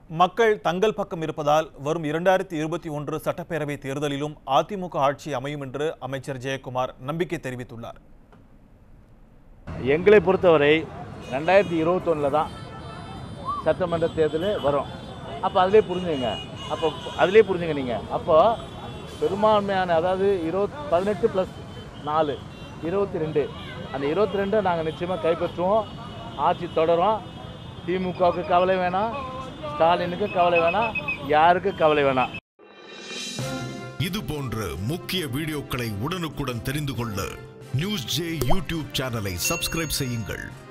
மக்கள் தங்கள் பக்கம் இருப்பதால் வரும் இரண்டாயிரத்தி இருபத்தி ஒன்று சட்டப்பேரவை தேர்தலிலும் அதிமுக ஆட்சி அமையும் என்று அமைச்சர் ஜெயக்குமார் நம்பிக்கை தெரிவித்துள்ளார் எங்களை பொறுத்தவரை ரெண்டாயிரத்தி இருபத்தொன்னில் தான் சட்டமன்ற தேர்தல் வரும் அப்போ அதிலே புரிஞ்சுங்க அப்போ அதிலே புரிஞ்சுங்க நீங்கள் அப்போ பெரும்பான்மையான அதாவது இருபத் பதினெட்டு ப்ளஸ் நாலு இருபத்தி ரெண்டு அந்த இருபத்தி ரெண்டை நாங்கள் நிச்சயமாக கைப்பற்றுவோம் ஆட்சி தொடரும் திமுகவுக்கு கவலை வேணாம் ஸ்டாலினுக்கு கவலை வேணாம் யாருக்கு கவலை வேணாம் இது போன்ற முக்கிய வீடியோக்களை உடனுக்குடன் தெரிந்து கொள்ள நியூஸ் ஜே யூடியூப் சேனலை சப்ஸ்கிரைப் செய்யுங்கள்